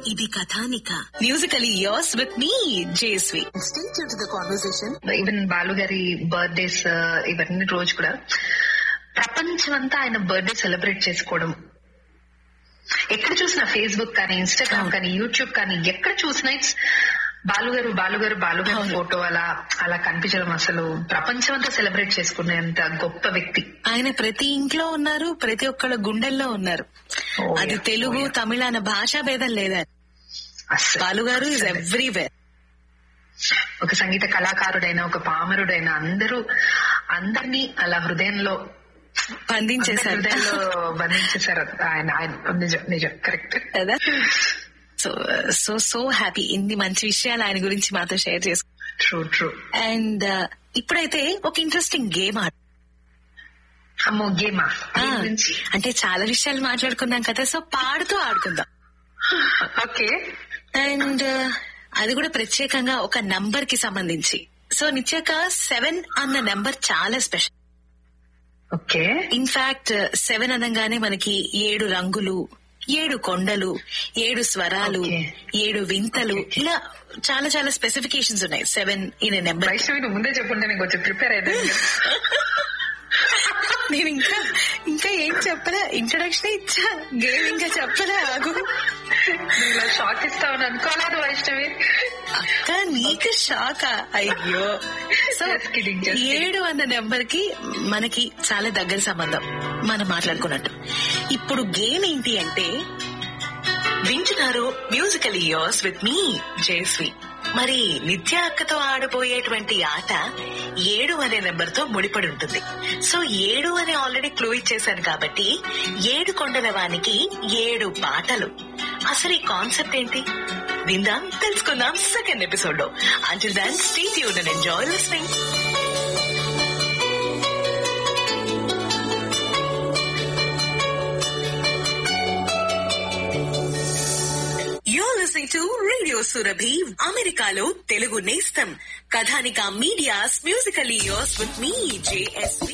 ఇది Kathanika musically yours with me JSV Stay tuned to the conversation. Even Balu గారి birthdays ఇవన్నీ రోజు కూడా ప్రపంచం అంతా ఆయన బర్త్డే సెలబ్రేట్ చేసుకోవడం ఎక్కడ చూసినా ఫేస్బుక్ కానీ ఇన్స్టాగ్రామ్ కానీ యూట్యూబ్ కానీ ఎక్కడ చూసినా ఇట్స్ బాలు గారు బాలు గారు బాలు గారు ఫోటో అలా అలా కనిపించడం అసలు ప్రపంచం అంతా సెలబ్రేట్ చేసుకునేంత గొప్ప వ్యక్తి ఆయన ప్రతి ఇంట్లో ఉన్నారు ప్రతి ఒక్కళ్ళ గుండెల్లో ఉన్నారు Oh, అది yeah. Telugu Oh, yeah. తమిళ అన్న భాషా భేదం లేదా అస్సలు. బాలు గారు ఇస్ ఎవ్రీవేర్ ఒక సంగీత కళాకారుడైన ఒక పామరుడైన అందరూ అందరినీ అలా హృదయంలో అందరి బంధించేశారు హృదయంలో బంధించేశారు ఆయన ఆయన నిజం నిజం కరెక్ట్ కదా సో సో సో హ్యాపీ ఇన్ని మంచి విషయాలు ఆయన గురించి మాతో షేర్ చేసుకు ట్రూ ట్రూ అండ్ ఇప్పుడైతే ఒక ఇంట్రెస్టింగ్ గేమ్ ఆడు అమ్మో గేమా ఆ, అంటే చాలా విషయాలు మాట్లాడుకున్నాం కదా సో పాడుతూ ఆడుకుందాం ఓకే అండ్ అది కూడా ప్రత్యేకంగా ఒక నంబర్ కి సంబంధించి సో నిత్యాక సెవెన్ అన్న నంబర్ చాలా స్పెషల్ ఓకే ఇన్ఫాక్ట్ సెవెన్ అనగానే మనకి ఏడు రంగులు ఏడు కొండలు ఏడు స్వరాలు Okay. ఏడు వింతలు ఇలా చాలా చాలా స్పెసిఫికేషన్స్ ఉన్నాయి సెవెన్ ఇన్ నెంబర్ వైష్ణవి నువ్వు ముందే చెప్పుంటే నేను కొంచెం ప్రిపేర్ అయితే నేను ఇంకా ఇంకా ఏం చెప్పలే ఇంట్రొడక్షన్ ఇచ్చా గేమ్ ఇంకా చెప్పలే ఆగు ఇలా షాక్ ఇస్తావని అనుకోలేదు వైష్ణవి అక్క నీకు షాకా అయ్యో so Just kidding, just kidding. ఏడు అన్న నెంబర్ కి మనకి చాలా దగ్గర సంబంధం మనం మాట్లాడుకున్నట్టు ఇప్పుడు గేమ్ ఏంటి అంటే వింటున్నారు musical years with me Jayashree మరి నిత్య అక్కతో ఆడబోయేటువంటి ఆట ఏడు అనే నెంబర్ తో ముడిపడి ఉంటుంది సో ఏడు అని ఆల్రెడీ క్లూ ఇచ్చేశాను కాబట్టి ఏడు కొండల వానికి ఏడు పాటలు అసలు ఈ కాన్సెప్ట్ ఏంటి విందాం తెలుసుకుందాం సెకండ్ ఎపిసోడ్ లో until then stay tune and enjoy listening You're listening to Radio Surabhi, అమెరికాలో తెలుగు నేస్తం Kathanika medias musical years with me JSV